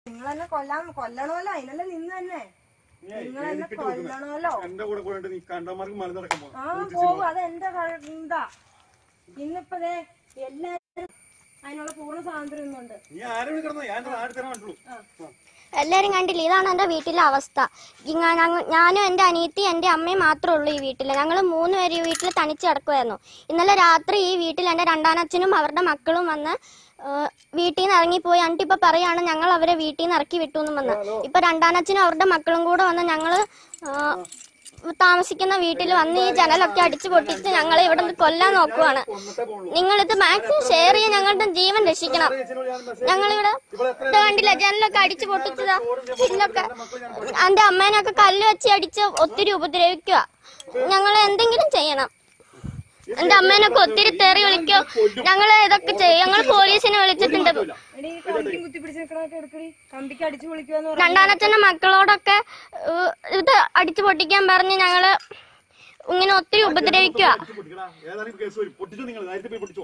നിങ്ങൾ എന്നെ കൊല്ലാൻ കൊല്ലണമല്ലോ അതിനല്ലേ നിന്ന് തന്നെ നിങ്ങൾ എന്നെ കൊല്ലണമല്ലോ എന്റെ കൂടെ കൂടെ നീ കണ്ടമാർക്ക് മല നടക്കാൻ ആ പോകും അത് എന്റെ എന്താ ഇന്നിപ്പതേ എല്ലാരും അതിനുള്ള പൂർണ്ണ സ്വാതന്ത്ര്യം ഇന്നുണ്ട് നീ ആരും കിടന്നോ ഞാൻ ആര് തരാൻ പറ്റുള്ളൂ എല്ലാരും കണ്ടില്ലേ ഇതാണ് എന്റെ വീട്ടിലെ അവസ്ഥ ഇങ്ങ- ഞങ്ങ- ഞാനും എന്റെ അനിയത്തി എന്റെ അമ്മയും മാത്രമേ ഉള്ളൂ ഈ വീട്ടിൽ ഞങ്ങൾ മൂന്ന് പേര് ഈ വീട്ടിൽ തനിച്ച് കിടക്കുമായിരുന്നു ഇന്നലെ രാത്രി ഈ വീട്ടിൽ എന്റെ രണ്ടാനച്ഛനും അവരുടെ മക്കളും വന്ന് ഏഹ്, വീട്ടിൽ നിന്ന് ഇറങ്ങിപ്പോയി എന്നിട്ട് ഇപ്പൊ പറയാണ് ഞങ്ങൾ അവരെ വീട്ടിൽ നിന്ന് ഇറക്കി വിട്ടു എന്നും വന്ന് ഇപ്പൊ രണ്ടാനച്ഛനും അവരുടെ മക്കളും കൂടെ വന്ന് ഞങ്ങള് ഏഹ്, താമസിക്കുന്ന വീട്ടിൽ വന്ന് ഈ ജനലൊക്കെ അടിച്ചു പൊട്ടിച്ച് ഞങ്ങളെ ഇവിടെ നിന്ന് കൊല്ലാൻ നോക്കുവാണ് കൊന്നിട്ടേ പോകുള്ളൂ നിങ്ങളിത് മാക്സിമം ഷെയർ ചെയ്ത് ഞങ്ങളുടെ ജീവൻ രക്ഷിക്കണം ഞങ്ങളിവിടെ ഇത് കണ്ടില്ല ജനലൊക്കെ അടിച്ചു പൊട്ടിച്ചതാ ചില്ലൊക്കെ എന്റെ അമ്മേനൊക്കെ കല്ല് വെച്ച് അടിച്ച് ഒത്തിരി ഉപദ്രവിക്കുക ഞങ്ങൾ എന്തെങ്കിലും ചെയ്യണം എന്റെ അമ്മേനൊക്കെ ഒത്തിരി തെറി വിളിക്കോ ഞങ്ങള് ഇതൊക്കെ ചെയ്യും ഞങ്ങൾ പോലീസിനെ വിളിച്ചിട്ടുണ്ട് എടീ ഈ കമ്പിക്കും കുത്തിപ്പിടിച്ച് നിൽക്കണൊക്കെ എടുക്കടി കമ്പിക്ക് അടിച്ചു വിളിക്കുമെന്ന് പറഞ്ഞു രണ്ടാനച്ഛന്റെ മക്കളോടൊക്കെ ഏഹ്, ഇത് അടിച്ചു പൊട്ടിക്കാൻ പറഞ്ഞ് ഞങ്ങള് ഇങ്ങനെ ഒത്തിരി ഉപദ്രവിക്കുക പൊട്ടിക്കടാ ഏതായാലും കേസ് വരും പൊട്ടിച്ചോ നിങ്ങൾ നേരത്തെ പോയി പൊട്ടിച്ചോ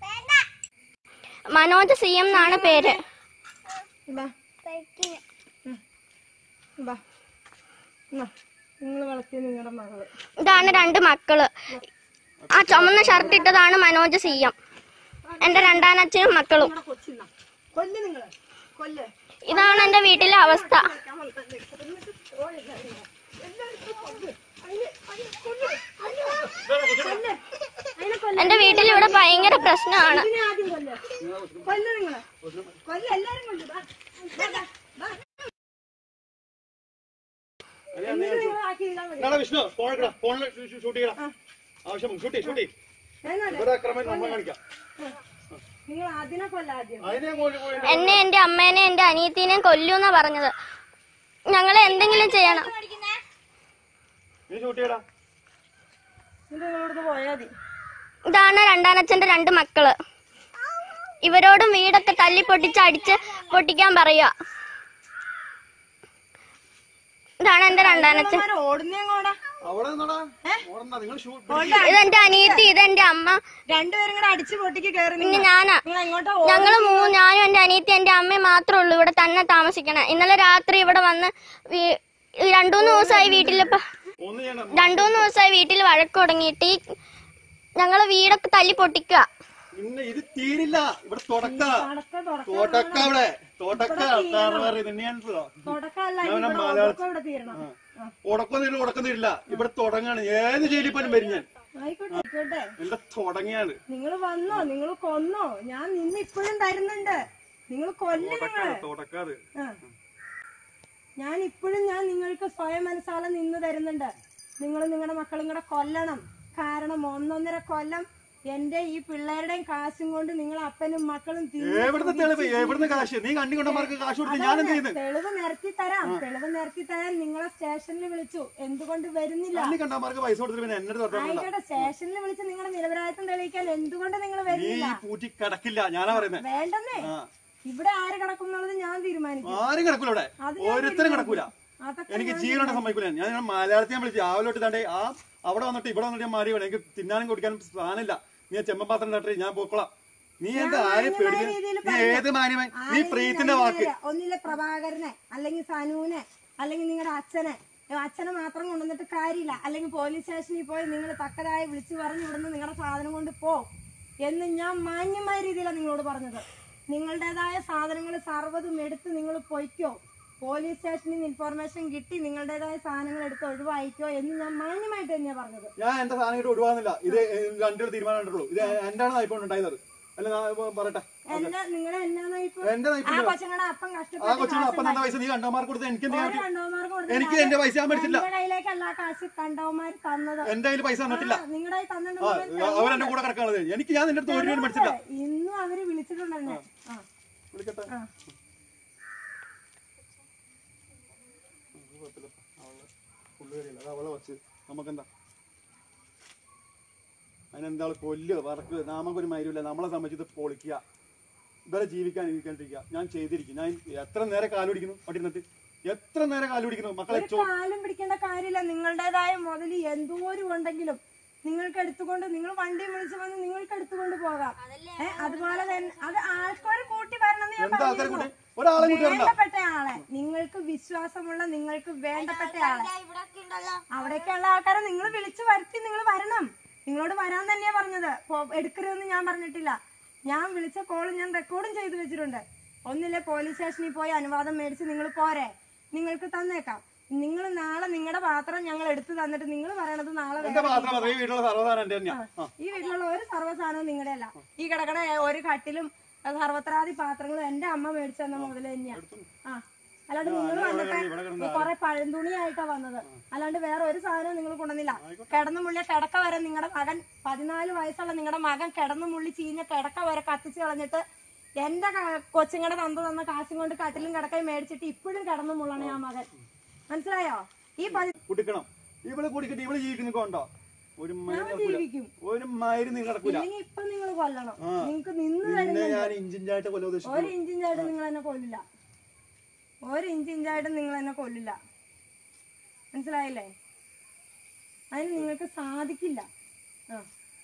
മനോജ് സി എം എന്നാണ് പേര് ബാ ഉം. ബാ നിങ്ങൾ വളർത്തിയ നിങ്ങളുടെ മകള് ഇതാണ് രണ്ട് മക്കള് ആ ചുമന്ന ഷർട്ട് ഇട്ടതാണ് മനോജ് സി എം എന്റെ രണ്ടാനച്ഛനും മക്കളും നിങ്ങളുടെ കൊച്ചിന്ന കൊല്ല് നിങ്ങള് കൊല്ല് ഇതാണ് എന്റെ വീട്ടിലെ അവസ്ഥ എന്റെ വീട്ടിൽ ഇവിടെ ഭയങ്കര പ്രശ്നമാണ് ഇതിനെ ആദ്യം കൊല്ല് കൊല്ല് നിങ്ങള് കൊല്ല് എല്ലാരും കൊല്ല് ബാ. ബാ, ബാ, ബാ. എന്നിട്ട് നിങ്ങള് ആക്കി ഇടാൻ മതി. എടാ വിഷ്ണു ഫോൺ എടുക്കടാ ഫോണിൽ ഷൂട്ട് ചെയ്യടാ ആവശ്യം ഷൂട്ട് ഷൂട്ട് എന്നാലേ ഇവിടെ അക്രമം നമ്മൾ കാണിക്കാം നിങ്ങൾ അതിനെ കൊല്ല ആദ്യം അതിനെ കൊണ്ട് പോയി എന്നെ എന്റെ അമ്മേനെ എന്റെ അനിയത്തിനെയും കൊല്ലൂന്നാ പറഞ്ഞത് ഞങ്ങളെ എന്തെങ്കിലും ചെയ്യണം നീ ഷൂട്ട് ചെയ്യടാ എന്നിട്ട് നിങ്ങളോട് പോയാ മതി ഇതാണ് രണ്ടാനച്ഛന്റെ രണ്ട് മക്കള് ഇവരോടും വീടൊക്കെ തല്ലി പൊട്ടിച്ച് അടിച്ച് പൊട്ടിക്കാൻ പറയുക ഇതാണ് എന്റെ രണ്ടാനച്ഛൻ ഇവന്മാര് ഓടുന്നേ കൂടെ അവിടെ നിന്നടാ ഓടണ്ട നിങ്ങൾ ഷൂട്ട് ഇതെന്റെ അനിയത്തി ഇതെന്റെ അമ്മ രണ്ടുപേരും കൂടെ അടിച്ചു പൊട്ടിക്ക് കയറി പിന്നെ ഞാനാ നിങ്ങൾ എങ്ങോട്ടാ ഞങ്ങള് മൂ ഞാനും എന്റെ അനിയത്തി എന്റെ അമ്മയും മാത്രമേ ഉള്ളൂ ഇവിടെ തന്നെ താമസിക്കണേ ഇന്നലെ രാത്രി ഇവിടെ വന്ന് വീ- ഈ രണ്ടൂന്ന് ദിവസമായി വീട്ടിലിപ്പ ഒന്ന് ചെയ്യണം രണ്ടൂന്ന് ദിവസമായി വീട്ടിൽ വഴക്ക് തുടങ്ങിയിട്ട് ഈ ഞങ്ങള് വീടൊക്കെ തല്ലി പൊട്ടിക്കുക ഇന്ന് ഇത് തീരില്ല ഇവിടെ തുടക്ക തുടക്കം തുടക്കം തോട്ടക്ക അവിടെ തോട്ടക്ക ആൾക്കാർ തന്നെയാണ് തുടക്കമല്ല ഞാൻ ഇവിടെ മലയാള- ഉടക്കം ഇവിടെ തീരണം ഉടക്കം തീരും ഉടക്കം തീരില്ല ഇവിടെ തുടങ്ങാണ് ഏത് ജയിലിൽ പോലും വരും ഞാൻ ആയിക്കോട്ടെ ആയിക്കോട്ടെ എന്റെ തുടങ്ങിയാണ് നിങ്ങൾ വന്നോ നിങ്ങൾ കൊന്നോ ഞാൻ നിന്ന് ഇപ്പോഴും തരുന്നുണ്ട് നിങ്ങൾ കൊല്ല് നിങ്ങള് തുടക്കാണ് തുടക്കാത് ആ. ഞാൻ ഇപ്പോഴും ഞാൻ നിങ്ങൾക്ക് സ്വയം മനസ്സാലെ നിന്ന് തരുന്നുണ്ട് നിങ്ങൾ നിങ്ങളുടെ മക്കളും കൂടെ കൊല്ലണം കാരണം ഒന്നൊന്നര കൊല്ലം എന്റെ ഈ പിള്ളേരുടെയും കാശും കൊണ്ട് നിങ്ങൾ അപ്പനും മക്കളും തിന്ന് എവിടുന്ന് തെളിവ് എവിടുന്ന് കാശ് നീ കണ്ണിക്കൊണ്ടമാർക്ക് കാശ് കൊടുത്ത് ഞാൻ എന്ത് ചെയ്യുന്നത് തെളിവ് നിരത്തി തരാം തെളിവ് നിരത്തി തരാൻ നിങ്ങളെ സ്റ്റേഷനിൽ വിളിച്ചു എന്തുകൊണ്ട് വരുന്നില്ല കണ്ണി കണ്ടമാർക്ക് പൈസ കൊടുത്തിട്ട് പിന്നെ എന്നെ തൊട്ടുള്ള ആയിക്കോട്ടെ സ്റ്റേഷനിൽ വിളിച്ച് നിങ്ങളുടെ നിരപരാധിത്വം തെളിയിക്കാൻ എന്തുകൊണ്ട് നിങ്ങൾ നീ വരുന്നില്ല ഈ പൂറ്റി കിടക്കില്ല ഞാനാ പറയുന്നത് വേണ്ടെന്നേ ആ ഇവിടെ ആര് കിടക്കും എന്നുള്ളത് ഞാൻ തീരുമാനിക്കും ആരും കിടക്കൂല ഇവിടെ അത് ഓരോരുത്തരും കിടക്കൂല അതൊക്കെ എനിക്ക് ജീവനോടെ സമ്മതിക്കൂല ഞാൻ ഞാൻ മലയാളത്തിൽ ഞാൻ വിളിച്ചു രാവിലെ തൊട്ട് താണ്ടേ ആ അവിടെ വന്നിട്ട് ഇവിടെ വന്നിട്ട് ഞാൻ മാറി വേണം എനിക്ക് തിന്നാനും കുടിക്കാനും സാധനമില്ല നീ ചെമ്മപാത്രം തട്ടി ഞാൻ പോക്കളാം നീ എന്താ ആരെ പേടിക്കുന്നത് രീതിയിൽ നീ ഏത് മാന്യമായി നീ പ്രീത്തിന്റെ വാക്ക് ഒന്നില്ല പ്രഭാകരനെ അല്ലെങ്കിൽ സനുവിനെ അല്ലെങ്കിൽ നിങ്ങളുടെ അച്ഛനെ ഏ, അച്ഛനെ മാത്രം കൊണ്ടുവന്നിട്ട് കാര്യമില്ല അല്ലെങ്കിൽ പോലീസ് സ്റ്റേഷനിൽ പോയി നിങ്ങൾ തക്കതായ വിളിച്ചു പറഞ്ഞ് ഇവിടുന്ന് നിങ്ങളുടെ സാധനം കൊണ്ട് പോ എന്ന് ഞാൻ മാന്യമായ രീതിയിലാണ് നിങ്ങളോട് പറഞ്ഞത് നിങ്ങളുടേതായ സാധനങ്ങൾ സർവ്വതും എടുത്ത് നിങ്ങൾ പൊയ്ക്കോ പോലീസ് സ്റ്റേഷനിൽ നിന്ന് ഇൻഫർമേഷൻ കിട്ടി നിങ്ങളുടേതായ സാധനങ്ങൾ എടുത്ത് ഒഴിവായിക്കോ എന്ന് ഞാൻ മാന്യമായിട്ട് തന്നെയാണ് പറഞ്ഞത് ഞാൻ എന്റെ സാധനം ഇട്ട് ഒഴിവാകുന്നില്ല ഇത് രണ്ടു തീരുമാനം കണ്ടുള്ളൂ ഇത് എന്താണ് നയിപ്പോണ്ട് ഉണ്ടായത് അല്ല ഞാൻ ഇപ്പൊ പറയട്ടെ എന്നെ നിങ്ങളെ എന്നാ ഇപ്പൊ എന്റെ ആ നയിപ്പില്ല കൊച്ചുങ്ങളുടെ അപ്പം ആ കഷ്ടപ്പെട്ട് കൊച്ചിന് അപ്പം തന്ന പൈസ നീ കണ്ടമാർക്ക് കൊടുത്ത് എനിക്ക് എന്ത് ചെയ്യാൻ പറ്റും? കണ്ടവന്മാർക്ക് കൊടുത്തിട്ട് എനിക്ക് എന്റെ പൈസ ഞാൻ മേടിച്ചില്ല എന്റെ കയ്യിലേക്കല്ല കാശ് കണ്ടവന്മാർ തന്നത് എന്റെ കയ്യിൽ പൈസ തന്നിട്ടില്ല നിങ്ങളുടെ കയ്യിൽ ആ തന്നിട്ടുണ്ടെങ്കിൽ അവരെന്റെ കൂടെ കിടക്കാനുള്ളത് എനിക്ക് ഞാൻ നിന്റെ അടുത്ത് ഒരു രൂപ മേടിച്ചില്ല ഇന്നും അവര് വിളിച്ചിട്ടുണ്ട് എന്നെ ആ വിളിക്കട്ടെ ആ. പുള്ളുകരിയല്ല അത് അവളെ വച്ച് നമുക്കെന്താ അതിനെന്താ കൊല്ലുക വറക്കുക നമുക്കൊരു മരുമില്ല നമ്മളെ സംബന്ധിച്ച് ഇത് പൊളിക്കുക ഇവരെ ജീവിക്കാൻ ജീവിക്കാണ്ടിരിക്കുക ഞാൻ ചെയ്തിരിക്കും ഞാൻ എത്ര നേരം കാലുപിടിക്കുന്നു പട്ടിരുന്നിട്ട് എത്ര നേരം കാലുപിടിക്കുന്നു മക്കളെ ഒരു ചോ കാലും പിടിക്കേണ്ട കാര്യമില്ല നിങ്ങളുടേതായ മുതൽ എന്തോരം ഉണ്ടെങ്കിലും നിങ്ങൾക്ക് എടുത്തുകൊണ്ട് നിങ്ങൾ വണ്ടി വിളിച്ച് വന്ന് നിങ്ങൾക്ക് എടുത്തുകൊണ്ട് പോകാം ഏ അതുപോലെ തന്നെ അത് ആൾക്കാർ കൂട്ടി വരണമെന്ന് ഞാൻ എന്താ ആൾക്കാരെ പറഞ്ഞിരുന്നു. കൂട്ടി ഒരാളെ കൂട്ടി വരണ്ട വേണ്ടപ്പെട്ട ആളെ നിങ്ങൾക്ക് വിശ്വാസമുള്ള നിങ്ങൾക്ക് വേണ്ടപ്പെട്ട ആളെ അവിടേക്കുള്ള ആൾക്കാരെ നിങ്ങൾ വിളിച്ചു വരുത്തി നിങ്ങൾ വരണം നിങ്ങളോട് വരാൻ തന്നെയാ പറഞ്ഞത് പോ- എടുക്കരുതെന്ന് ഞാൻ പറഞ്ഞിട്ടില്ല ഞാൻ വിളിച്ച കോൾ ഞാൻ റെക്കോർഡും ചെയ്തു വെച്ചിട്ടുണ്ട് ഒന്നില്ലേ പോലീസ് സ്റ്റേഷനിൽ പോയി അനുവാദം മേടിച്ച് നിങ്ങൾ പോരെ നിങ്ങൾക്ക് തന്നേക്കാം നിങ്ങൾ നാളെ നിങ്ങളുടെ പാത്രം ഞങ്ങൾ എടുത്തു തന്നിട്ട് നിങ്ങൾ പറയണത് നാളെ എന്റെ വേറെ പാത്രം പറയും വീട്ടിലുള്ള സർവ്വസാധനം എന്റെ തന്നെയാ ആ. ഈ വീട്ടിലുള്ള ഒരു സർവ്വസാധനവും നിങ്ങളുടെ അല്ല ഈ കിടക്കണ ഒരു കട്ടിലും അത് സർവത്രാദി പാത്രങ്ങളും എന്റെ അമ്മ മേടിച്ചു തന്ന മുതൽ തന്നെയാ ആ അല്ലാണ്ട് നിങ്ങൾ വന്നിട്ട് ഇവിടെ കിടന്ന് കുറെ പഴന്തുണിയായിട്ടാ വന്നത് അല്ലാണ്ട് വേറെ ഒരു സാധനവും നിങ്ങൾ കൊണ്ടുവന്നില്ല കിടന്നു മുള്ളിയ കിടക്ക വരെ നിങ്ങളുടെ മകൻ പതിനാല് വയസ്സുള്ള നിങ്ങളുടെ മകൻ കിടന്നു മുള്ളി ചീഞ്ഞ കിടക്ക വരെ കത്തിച്ച് കളഞ്ഞിട്ട് എന്റെ ക- കൊച്ചുങ്ങളുടെ തന്ത തന്ന കാശും കൊണ്ട് കട്ടിലും കിടക്കയും മേടിച്ചിട്ട് ഇപ്പോഴും കിടന്നു മുള്ളണേ ആ മകൻ മനസ്സിലായോ ഈ പതി കുടിക്കണം ഇവള് കുടിക്കട്ടെ ഇവള് ജീവിക്കുന്ന കൊണ്ടോ ഒരു മയിര് ഞാൻ നടക്കൂല ജീവിക്കും ഒരു മയിര് നിങ്ങൾ നടക്കൂല ഇല്ലെങ്കിൽ ഇപ്പൊ നിങ്ങൾ കൊല്ലണം ആ. നിങ്ങൾക്ക് നിന്ന് പിന്നെ കഴിഞ്ഞാൽ ഞാൻ ഇഞ്ചിഞ്ചായിട്ട് കൊല്ലം ഉദ്ദേശിച്ചു ഒരു ഇഞ്ചിഞ്ചായിട്ട് നിങ്ങൾ എന്നെ കൊല്ലില്ല ഒരു ഇഞ്ചിഞ്ചായിട്ട് നിങ്ങൾ എന്നെ കൊല്ലില്ല മനസ്സിലായില്ലേ അതിന് നിങ്ങൾക്ക് സാധിക്കില്ല ആ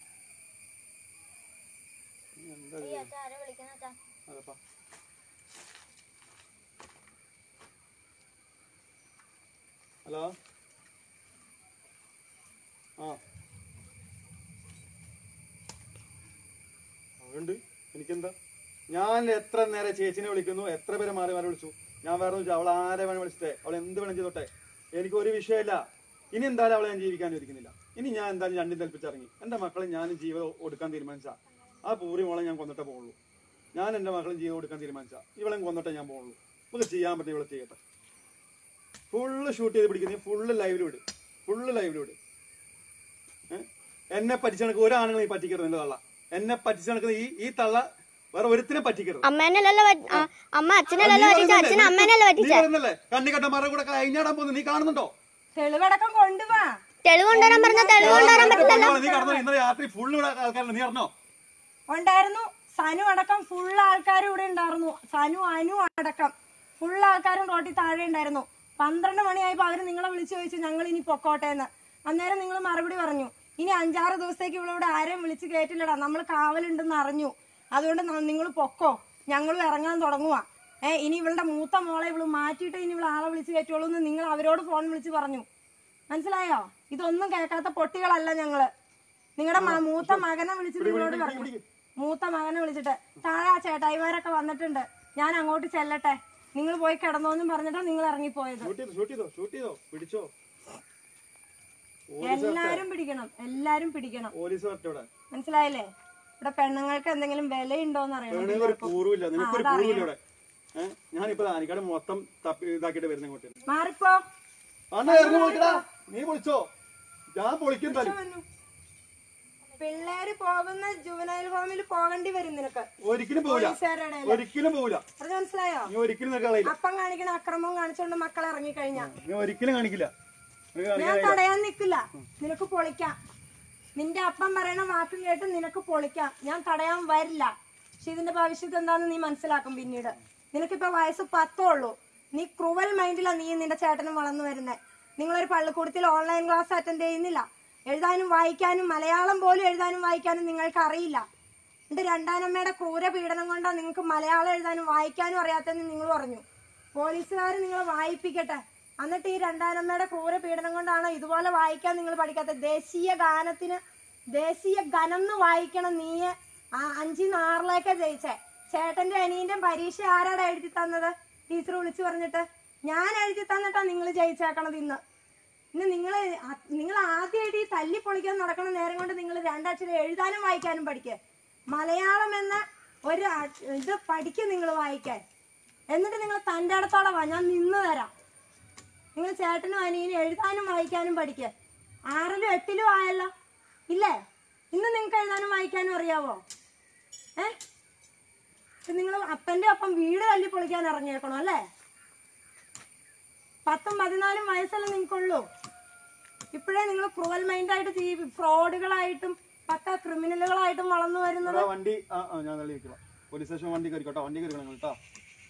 അതപ്പാ. ഹലോ ആ അതുണ്ട് എനിക്കെന്താ ഞാൻ എത്ര നേരം ചേച്ചിനെ വിളിക്കുന്നു എത്ര പേരെ മാറി മാറി വിളിച്ചു ഞാൻ വേറെ വിളിച്ചു അവൾ ആരെ വേണം വിളിച്ചിട്ടേ അവൾ എന്ത് വേണം ചെയ്തോട്ടെ എനിക്ക് ഒരു വിഷയമില്ല ഇനി എന്തായാലും അവളെ ഞാൻ ജീവിക്കാൻ ഇരിക്കുന്നില്ല ഇനി ഞാൻ എന്തായാലും രണ്ടും കൽപ്പിച്ചിറങ്ങി എന്റെ മക്കളെ ഞാൻ ജീവൻ കൊടുക്കാൻ തീരുമാനിച്ച ആ പൂരി മോളെ ഞാൻ കൊന്നിട്ടേ പോകുള്ളൂ ഞാൻ എന്റെ മക്കളും ജീവൻ കൊടുക്കാൻ തീരുമാനിച്ച ഇവളെ കൊന്നിട്ടേ ഞാൻ പോകുള്ളൂ നമുക്ക് ചെയ്യാൻ പറ്റും ഇവളെ ചെയ്യട്ടെ ഫുള്ള് ഷൂട്ട് ചെയ്ത് പിടിക്കുന്നത് ഫുള്ള് ലൈവിൽ വിട് ഫുള്ള് ലൈവിൽ വിട് ഏ? എന്നെ പറ്റിച്ച കണക്ക് ഒരാണുങ്ങൾ നീ പറ്റിക്കരുത് എന്റെ തള്ള എന്നെ പറ്റിച്ച കണക്ക് ഈ ഈ തള്ള വേറെ ഒരുത്തിനെ പറ്റിക്കരുത് അമ്മേനല്ലല്ലോ പറ്റി- ആ, അമ്മ അച്ഛനല്ലല്ലോ നീ പറ്റിച്ച പറയുന്നല്ലേ? അച്ഛൻ അമ്മേനല്ലോ നീ പറ്റിച്ച പറയുന്നല്ലേ കണ്ണിക്കട്ടന്മാരുടെ കൂടെ കഴിഞ്ഞാടാൻ പോകുന്നത് നീ കാണുന്നുണ്ടോ തെളിവടക്കം കൊണ്ടുവാ തെളിവ് കൊണ്ടുവരാൻ പറഞ്ഞ തെളിവ് കൊണ്ടുവരാൻ പറ്റില്ലല്ലോ നീ കടന്നു ഇന്നലെ രാത്രി ഫുള്ള് ഇവിടെ ആൾക്കാരുണ്ട് നീ അറിഞ്ഞോ ഉണ്ടായിരുന്നു സനു അടക്കം ഫുൾ ആൾക്കാരും ഇവിടെ ഉണ്ടായിരുന്നു സനു അനു അടക്കം ഫുൾ ആൾക്കാരും റോട്ടിൽ താഴെ ഉണ്ടായിരുന്നു പന്ത്രണ്ട് മണിയായപ്പോ അവര് നിങ്ങളെ വിളിച്ചു ചോദിച്ചു ഞങ്ങൾ ഇനി പൊക്കോട്ടെ എന്ന് അന്നേരം നിങ്ങൾ മറുപടി പറഞ്ഞു ഇനി അഞ്ചാറ് ദിവസത്തേക്ക് ഇവിടെ ആരെയും വിളിച്ച് കയറ്റില്ലടാ നമ്മൾ കാവലുണ്ടെന്ന് അറിഞ്ഞു അതുകൊണ്ട് നിങ്ങൾ പൊക്കോ ഞങ്ങളും ഇറങ്ങാൻ തുടങ്ങുക ഏ ഇനി ഇവളുടെ മൂത്ത മോളെ ഇവള് മാറ്റിയിട്ട് ഇനി ഇവള് ആളെ വിളിച്ച് കയറ്റുള്ളൂ എന്ന് നിങ്ങൾ അവരോട് ഫോൺ വിളിച്ച് പറഞ്ഞു മനസ്സിലായോ ഇതൊന്നും കേൾക്കാത്ത പൊട്ടികളല്ല ഞങ്ങള് നിങ്ങളുടെ മൂത്ത മകനെ വിളിച്ച് നിങ്ങളോട് പറഞ്ഞു മൂത്ത മകനെ വിളിച്ചിട്ട് താഴെ ആ ചേട്ടായിമാരൊക്കെ വന്നിട്ടുണ്ട് ഞാൻ അങ്ങോട്ട് ചെല്ലട്ടെ നിങ്ങൾ പോയി കിടന്നോന്നും പറഞ്ഞിട്ടാ നിങ്ങൾ ഇറങ്ങിപ്പോയത് ഷൂട്ട് ചെയ്തോ ഷൂട്ട് ചെയ്തോ ഷൂട്ട് ചെയ്തോ പിടിച്ചോ എല്ലാരും പിടിക്കണം എല്ലാരും പിടിക്കണം പോലീസ് വരട്ടെ ഇവിടെ മനസ്സിലായില്ലേ ഇവിടെ പെണ്ണുങ്ങൾക്ക് എന്തെങ്കിലും വിലയുണ്ടോന്ന് അറിയണം വേണമെങ്കിൽ ഒരു കൂറുമില്ല നിനക്കൊരു കൂറുമില്ല ഇവിടെ ഏഹ് ഞാനിപ്പോ ആനിക്കാട് മൊത്തം തപ്പി ഇതാക്കിയിട്ട് വരുന്ന ഇങ്ങോട്ട് മാറിപ്പോ അണ്ണ ഇറങ്ങി വിളിക്കടാ നീ വിളിച്ചോ ഞാൻ പൊളിക്കും തരും വന്നു. പിള്ളേര് പോകുന്ന ജുവനൈൽ ഹോമിൽ പോകേണ്ടി വരും നിനക്ക് ഒരിക്കലും പോവില്ല പോലീസുകാരുടെ ഇടയില്. ഒരിക്കലും പോവില്ല അത് മനസ്സിലായോ നീ ഒരിക്കലും നിനക്ക് കളയില്ല അപ്പം കാണിക്കണ അക്രമവും കാണിച്ചോണ്ട് മക്കൾ ഇറങ്ങിക്കഴിഞ്ഞാ നീ ഒരിക്കലും കാണിക്കില്ല നിനക്ക് കാണിക്കാൻ ഞാൻ കഴിയില്ല. തടയാൻ നിക്കില്ല നിനക്ക് പൊളിക്കാം നിന്റെ അപ്പം പറയണ വാക്ക് കേട്ട് നിനക്ക് പൊളിക്കാം ഞാൻ തടയാൻ വരില്ല പക്ഷെ ഇതിന്റെ ഭവിഷ്യത്ത് എന്താന്ന് നീ മനസ്സിലാക്കും പിന്നീട് നിനക്കിപ്പോ വയസ്സ് പത്തേ ഉള്ളൂ നീ ക്രൂവൽ മൈൻഡിലാ നീ നിന്റെ ചേട്ടനും വളർന്നു വരുന്നത് നിങ്ങളൊരു പള്ളിക്കൂടത്തിൽ ഓൺലൈൻ ക്ലാസ് അറ്റൻഡ് ചെയ്യുന്നില്ല എഴുതാനും വായിക്കാനും മലയാളം പോലും എഴുതാനും വായിക്കാനും നിങ്ങൾക്ക് അറിയില്ല എന്റെ രണ്ടാനമ്മയുടെ ക്രൂര പീഡനം കൊണ്ടാ നിങ്ങൾക്ക് മലയാളം എഴുതാനും വായിക്കാനും അറിയാത്തെന്ന് നിങ്ങൾ പറഞ്ഞു പോലീസുകാർ നിങ്ങളെ വായിപ്പിക്കട്ടെ എന്നിട്ട് ഈ രണ്ടാനമ്മയുടെ ക്രൂര പീഡനം കൊണ്ടാണ് ഇതുപോലെ വായിക്കാൻ നിങ്ങൾ പഠിക്കാത്തത് ദേശീയ ഗാനത്തിന് ദേശീയ ഗനം എന്ന് വായിക്കണം നീ ആ അഞ്ചിന്ന് ആറിലേക്കാ ജയിച്ചേ ചേട്ടന്റെ അനിയന്റെ പരീക്ഷ ആരാടാ എഴുതി തന്നത് ടീച്ചർ വിളിച്ചു പറഞ്ഞിട്ട് ഞാൻ എഴുതി തന്നിട്ടാ നിങ്ങൾ ജയിച്ചേക്കണത് ഇന്ന് ഇന്ന് നിങ്ങൾ നിങ്ങൾ ആദ്യമായിട്ട് ഈ തല്ലി പൊളിക്കാൻ നടക്കണ നേരം കൊണ്ട് നിങ്ങൾ രണ്ടക്ഷരം എഴുതാനും വായിക്കാനും പഠിക്കുക മലയാളം എന്ന ഒരു അ- ഇത് പഠിക്കും നിങ്ങൾ വായിക്കാൻ എന്നിട്ട് നിങ്ങൾ തൻ്റെ അടുത്തോടെ വാ ഞാൻ നിന്ന് തരാം നിങ്ങൾ ചേട്ടനും അനിയനും എഴുതാനും വായിക്കാനും പഠിക്കുക ആറിലും എട്ടിലും ആയല്ലോ ഇല്ലേ ഇന്ന് നിങ്ങൾക്ക് എഴുതാനും വായിക്കാനും അറിയാവോ ഏ നിങ്ങൾ അപ്പന്റെ ഒപ്പം വീട് തല്ലി പൊളിക്കാൻ ഇറങ്ങിയേക്കണോ അല്ലേ പത്തും പതിനാലും വയസ്സല്ലേ നിങ്ങൾക്കുള്ളൂ ഇപ്പോഴേ നിങ്ങൾ ക്രൂവൽ മൈൻഡായിട്ട് ചെയ്യും ഫ്രോഡുകളായിട്ടും പക്ക ക്രിമിനലുകളായിട്ടും വളർന്നു വരുന്നത് എടാ, വണ്ടി ആ ആ ഞാൻ തള്ളി വെക്കാം പോലീസ് സ്റ്റേഷൻ വണ്ടി കയറിക്കോട്ടോ വണ്ടി കയറിക്കണം കേട്ടോ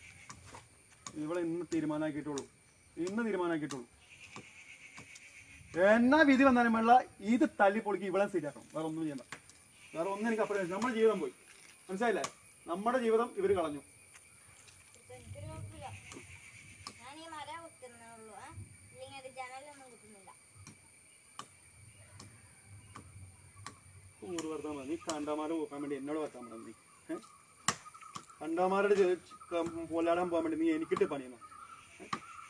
ഇവിടെ ഇന്ന് തീരുമാനമാക്കിയിട്ടുള്ളൂ ഇന്ന് തീരുമാനമാക്കിയിട്ടുള്ളൂ എന്നാ വിധി വന്നാലും വേണ്ട ഇത് തല്ലി പൊളിക്ക് ഇവിടെ ശരിയാക്കണം വേറെ ഒന്നും ചെയ്യണ്ട വേറെ ഒന്നും എനിക്ക് അപ്പുറം നമ്മുടെ ജീവിതം പോയി മനസ്സിലായില്ലേ നമ്മുടെ ജീവിതം ഇവര് കളഞ്ഞു ഞാൻ ഈ മര കുത്തുന്നേ ഉള്ളൂ ഇല്ലെങ്കിൽ ജനലൊന്നും കുത്തുന്നില്ല നൂറ് വർത്താൻ നീ കണ്ടമാരെ പോക്കാൻ വേണ്ടി എന്നോട് വർത്താൻ പറഞ്ഞു നീ ഏ? കണ്ടമാരുടെ ചെ- ക- പോലാടാൻ പോകാൻ വേണ്ടി നീ എനിക്കിട്ട് പണിയുന്നു ഏ?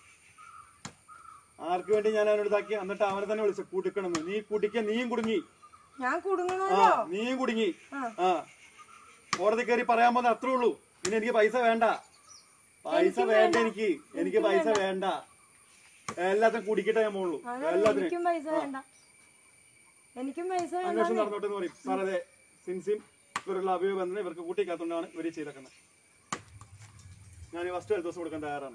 ആർക്ക് വേണ്ടി ഞാൻ അവനോട് ഇതാക്കി എന്നിട്ട് അവനെ തന്നെ വിളിച്ചു കുടുക്കണം നീ കുടിക്കാൻ നീയും കുടുങ്ങി ഞാൻ ആ കുടുങ്ങണമല്ലോ നീയും കുടുങ്ങി ആ. ആ കോടതി കയറി പറയാൻ പോകുന്ന അത്രേ ഉള്ളൂ ഇനി എനിക്ക് പൈസ വേണ്ട പൈസ വേണ്ട എനിക്ക് എനിക്ക് പൈസ വേണ്ട എല്ലാത്തിനും കുടിക്കട്ടെ ഞാൻ പോകുള്ളൂ അതാണ് എല്ലാത്തിനും എനിക്കും പൈസ വേണ്ട എനിക്കും പൈസ വേണ്ട അന്വേഷണം നടന്നോട്ടെ എന്ന് പറയും സാർ അതെ സിൻസിയും ഇവരുള്ള അഭിയോഗ ബന്ധനം ഇവർക്ക് കൂട്ടിക്കാത്തോണ്ടാണ് ഇവർ ചെയ്തേക്കുന്നത് ഞാൻ ഈ ഫസ്റ്റ് ഒരു ദിവസം കൊടുക്കാൻ തയ്യാറാണ്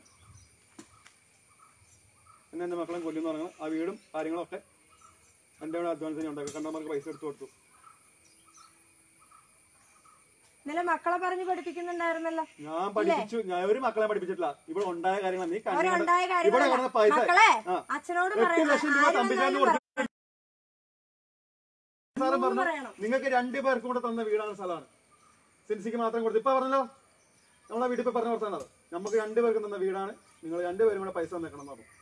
എന്നെ എൻ്റെ മക്കളെ കൊല്ലുന്ന പറഞ്ഞു ആ വീടും കാര്യങ്ങളും ഒക്കെ എൻ്റെ കൂടെ അധ്വാനത്തിന് ഉണ്ടാക്കി കണ്ടവർക്ക് പൈസ എടുത്തു കൊടുത്തു ഇന്നലെ മക്കളെ പറഞ്ഞ് പഠിപ്പിക്കുന്നുണ്ടായിരുന്നല്ലോ ഞാൻ പഠിപ്പിച്ചു ഞാൻ ഒരു മക്കളെ പഠിപ്പിച്ചിട്ടില്ല ഇവിടെ ഉണ്ടായ കാര്യങ്ങൾ നീ കണ്ടു അവരുണ്ടായ ഇവിടെ കാര്യങ്ങളല്ല കിടന്ന പൈസ മക്കളെ ആ. അച്ഛനോട് എട്ട് പറയണം ലക്ഷം രൂപ ആരും തമ്പിച്ചാണ്ട് എന്തായാലും കൊടുത്തു സാറും പറഞ്ഞു പറയണം നിങ്ങൾക്ക് രണ്ടു പേർക്കും കൂടെ തന്ന വീടാണ് സ്ഥലമാണ് സിൻസിക്ക് മാത്രം കൊടുത്തു ഇപ്പൊ പറഞ്ഞല്ലോ നമ്മളെ വീട്ടിൽ ഇപ്പൊ പറഞ്ഞ പുറത്താണ് നമുക്ക് രണ്ടുപേർക്കും തന്ന വീടാണ് നിങ്ങൾ രണ്ടുപേരും കൂടെ പൈസ തന്നേക്കണം എന്ന് പറഞ്ഞു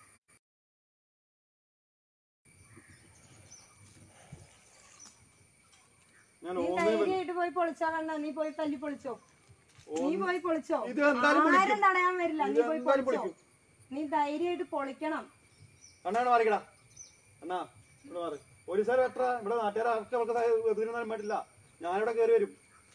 ഞാൻ നീ ഓന്നിന് ധൈര്യമായിട്ട് പോയി പൊളിച്ചാ കണ്ട നീ പോയി തല്ലി പൊളിച്ചോ നീ പോയി പൊളിച്ചോ ഇത് എന്തായാലും പൊളിക്കും. ആരും തടയാൻ വരില്ല ഇത് നീ പോയി എന്തായാലും പൊളിച്ചോ പൊളിക്കും. നീ ധൈര്യമായിട്ട് പൊളിക്കണം അണ്ണാണ് മാറിക്കടാ അണ്ണാ ഇവിടെ മാറി പോലീസുകാർ എത്ര ഇവിടെ നാട്ടുകാർ ആർക്ക് അവർക്ക് എതിരിനാലും വേണ്ടില്ല ഞാനിവിടെ കയറി വരും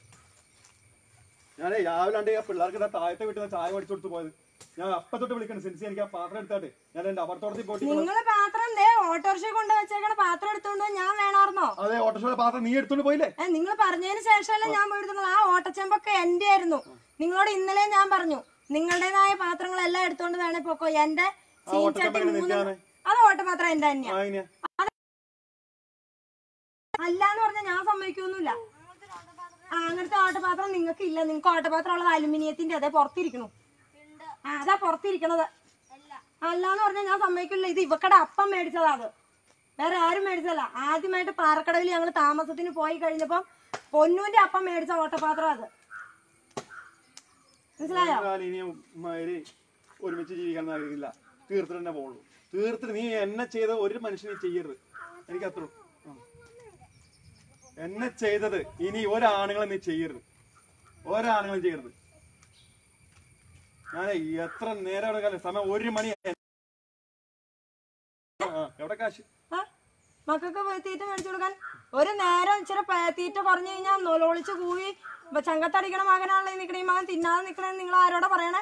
ഞാനേ രാവിലെ ഉണ്ട് ആ പിള്ളേർക്ക് ഇതാ താഴത്തെ വീട്ടിൽ നിന്ന് ചായ മേടിച്ചു കൊടുത്ത് പോയത് ഞാൻ അപ്പൊ തൊട്ട് വിളിക്കണം സെൻസി എനിക്ക് ആ പാത്രം എടുത്താട്ടെ ഞാൻ എന്റെ അപർത്തോടത്തിൽ പോയിട്ട് നിങ്ങള് പാത്രം ദേ ഓട്ടോറിക്ഷ കൊണ്ട് വെച്ചേക്കണ പാത്രം എടുത്തോണ്ട് പോയി ഞാൻ വേണമായിരുന്നോ അതെ ഓട്ടോഷോയുടെ പാത്രം നീ എടുത്തോണ്ട് പോയില്ലേ ഏ നിങ്ങൾ പറഞ്ഞതിന് ശേഷമല്ല ഞാൻ പോയിരുന്നത് ആ ഓട്ടച്ചെമ്പൊക്കെ എന്റെ ആയിരുന്നു നിങ്ങളോട് ഇന്നലെ ഞാൻ പറഞ്ഞു നിങ്ങളുടേതായ പാത്രങ്ങളെല്ലാം എടുത്തോണ്ട് വേണേ പോക്കോ എന്റെ ആ ഓട്ടച്ചെമ്പ് ചീഞ്ചട്ടി എങ്ങനെ മൂന്ന് നിൽക്കാണ്? അത് ഓട്ടപാത്രം എന്റെ തന്നെയാ ആ ഇനിയാ അല്ലാന്ന് പറഞ്ഞാൽ ഞാൻ സമ്മതിക്കൊന്നുമില്ല ആ അങ്ങനത്തെ ഓട്ടപാത്രം നിങ്ങൾക്ക് ഇല്ല നിങ്ങൾക്ക് ഓട്ടപാത്രം ഉള്ളത് അലുമിനിയത്തിന്റെ അതെ പുറത്തിരിക്കണു ആ അതാ പുറത്തിരിക്കണത് അല്ലാന്ന് പറഞ്ഞാൽ ഞാൻ സമ്മതിക്കില്ല ഇത് ഇവക്കടെ അപ്പം മേടിച്ചതാ അത് വേറെ ആരും മേടിച്ചതല്ല ആദ്യമായിട്ട് പാറക്കടവിൽ ഞങ്ങൾ താമസത്തിന് പോയി കഴിഞ്ഞപ്പം പൊന്നൂന്റെ അപ്പം മേടിച്ച ഓട്ടപാത്രം അത് മനസ്സിലായോ ഞാൻ ഇനിയും ഉമ്മാരി ഒരുമിച്ച് ജീവിക്കാൻ ആഗ്രഹിക്കില്ല തീർത്തിട്ട് തന്നെ പോകുള്ളൂ തീർത്തിട്ട് നീ എന്നെ ചെയ്ത ഒരു മനുഷ്യനെ ചെയ്യരുത് എനിക്ക് അത്ര എന്നെ ചെയ്തത് ഇനി ഒരാണുങ്ങളെ നീ ചെയ്യരുത് ഒരാണുങ്ങളും ചെയ്യരുത് ഞാൻ എത്ര നേരം അവിടെ കാലം സമയം ഒരു മണി ആ, എവിടെ കാശ് ആ? മക്കൾക്ക് പോയി തീറ്റ മേടിച്ചു കൊടുക്കാൻ ഒരു നേരം ഇച്ചിരി പ- തീറ്റ കുറഞ്ഞു കഴിഞ്ഞാൽ നൊലോളിച്ച് കൂവി ഇപ്പൊ ചങ്കത്തടിക്കണ മകനാണല്ലോ ഈ നിക്കണ ഈ മകൻ തിന്നാതെ നിക്കണെന്ന് നിങ്ങൾ ആരോടാ പറയണേ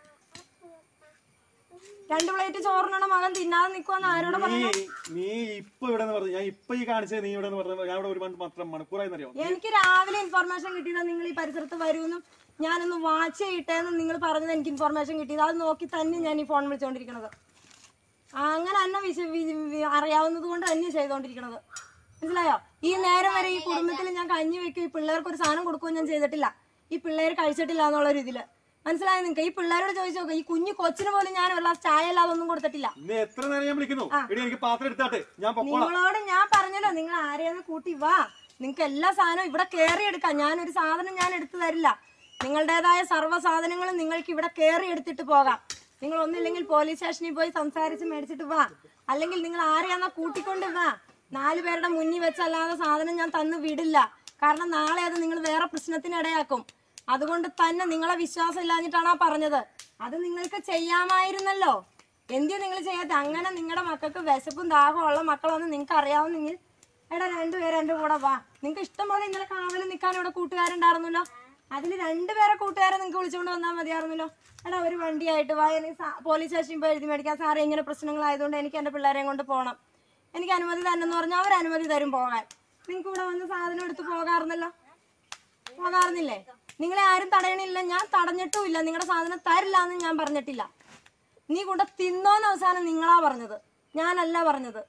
രണ്ട് പ്ലേറ്റ് ചോറിനണ മകൻ തിന്നാതെ നിക്കുവെന്ന് ആരോടാ നീ പറയണേ നീ ഇപ്പൊ ഇവിടെ പറഞ്ഞു ഞാൻ ഇപ്പൊ ഈ കാണിച്ചത് നീ ഇവിടെ പറഞ്ഞു ഞാൻ ഇവിടെ ഒരു മണി മാത്രം മണിക്കൂറായി അറിയാം എനിക്ക് രാവിലെ ഇൻഫർമേഷൻ കിട്ടിയതാ നിങ്ങൾ ഈ പരിസരത്ത് വരുമെന്നും ഞാനൊന്ന് വാച്ച് ചെയ്യട്ടേന്നും നിങ്ങൾ പറഞ്ഞത് എനിക്ക് ഇൻഫർമേഷൻ കിട്ടിയത് അത് നോക്കി തന്നെ ഞാൻ ഈ ഫോൺ വിളിച്ചുകൊണ്ടിരിക്കണത് അങ്ങനെ തന്നെ വിശ വി- വി- അറിയാവുന്നത് കൊണ്ട് തന്നെ ചെയ്തുകൊണ്ടിരിക്കണത് മനസ്സിലായോ ഈ നേരം വരെ ഈ കുടുംബത്തിൽ ഞാൻ കഞ്ഞി വെക്കും ഈ പിള്ളേർക്ക് ഒരു സാധനം കൊടുക്കുകയും ഞാൻ ചെയ്തിട്ടില്ല ഈ പിള്ളേർ കഴിച്ചിട്ടില്ല എന്നുള്ള ഒരു ഇതില് മനസ്സിലായോ നിങ്ങൾക്ക് ഈ പിള്ളേരോട് ചോദിച്ചു നോക്കുക ഈ കുഞ്ഞു കൊച്ചിന് പോലും ഞാൻ ഒരു ഗ്ലാസ് ചായ അല്ലാതെ ഒന്നും കൊടുത്തിട്ടില്ല ഇന്ന് എത്ര നേരം ഞാൻ വിളിക്കുന്നു എടി എനിക്ക് പാത്രം എടുത്താട്ടെ ഞാൻ പൊക്കോളാം നിങ്ങളോട് ഞാൻ പറഞ്ഞല്ലോ നിങ്ങൾ ആരെയാന്ന് കൂട്ടി വാ നിങ്ങൾക്ക് എല്ലാ സാധനവും ഇവിടെ കയറി എടുക്കാം ഞാനൊരു സാധനം ഞാൻ എടുത്തു തരില്ല നിങ്ങളുടേതായ സർവ്വ സാധനങ്ങളും നിങ്ങൾക്ക് ഇവിടെ കയറി എടുത്തിട്ട് പോകാം നിങ്ങൾ ഒന്നില്ലെങ്കിൽ പോലീസ് സ്റ്റേഷനിൽ പോയി സംസാരിച്ച് മേടിച്ചിട്ട് വാ അല്ലെങ്കിൽ നിങ്ങൾ ആരെയാന്നാ കൂട്ടിക്കൊണ്ട് വാ നാല് പേരുടെ മുന്നിൽ വെച്ചല്ലാതെ സാധനം ഞാൻ തന്നു വിടില്ല കാരണം നാളെ അത് നിങ്ങൾ വേറെ പ്രശ്നത്തിന് ഇടയാക്കും അതുകൊണ്ട് തന്നെ നിങ്ങളെ വിശ്വാസം ഇല്ലാഞ്ഞിട്ടാണ് ആ പറഞ്ഞത് അത് നിങ്ങൾക്ക് ചെയ്യാമായിരുന്നല്ലോ എന്തിനാ നിങ്ങൾ ചെയ്യാത്ത അങ്ങനെ നിങ്ങളുടെ മക്കൾക്ക് വിശപ്പും ദാഹവും ഉള്ള മക്കളൊന്ന് നിങ്ങൾക്ക് അറിയാവുന്നെങ്കിൽ എടാ രണ്ടുപേരും എൻ്റെ കൂടെ വാ നിങ്ങൾക്ക് ഇഷ്ടം പോലെ ഇന്നലെ കാവലിൽ നിൽക്കാൻ ഇവിടെ കൂട്ടുകാരുണ്ടായിരുന്നല്ലോ അതിൽ രണ്ടുപേരെ കൂട്ടുകാരെ നിങ്ങൾക്ക് വിളിച്ചുകൊണ്ട് വന്നാൽ മതിയായിരുന്നല്ലോ എടാ ഒരു വണ്ടിയായിട്ട് വാ എനിക്ക് സാ- പോലീസ് സ്റ്റേഷനിൽ പോയി എഴുതി മേടിക്കാൻ സാറേ ഇങ്ങനെ പ്രശ്നങ്ങളായതുകൊണ്ട് എനിക്ക് എൻ്റെ പിള്ളേരെയും കൊണ്ട് പോകണം എനിക്ക് അനുമതി തന്നെന്ന് പറഞ്ഞാൽ അവർ അനുമതി തരും പോകാൻ നിങ്ങൾക്ക് ഇവിടെ വന്ന് സാധനം എടുത്ത് പോകാറുന്നല്ലോ പോകാറുന്നില്ലേ നിങ്ങളെ ആരും തടയണില്ല ഞാൻ തടഞ്ഞിട്ടും ഇല്ല നിങ്ങളുടെ സാധനം തരില്ല എന്ന് ഞാൻ പറഞ്ഞിട്ടില്ല നീ കൊണ്ട് തിന്നോന്ന് അവസാനം നിങ്ങളാ പറഞ്ഞത് ഞാനല്ല പറഞ്ഞത്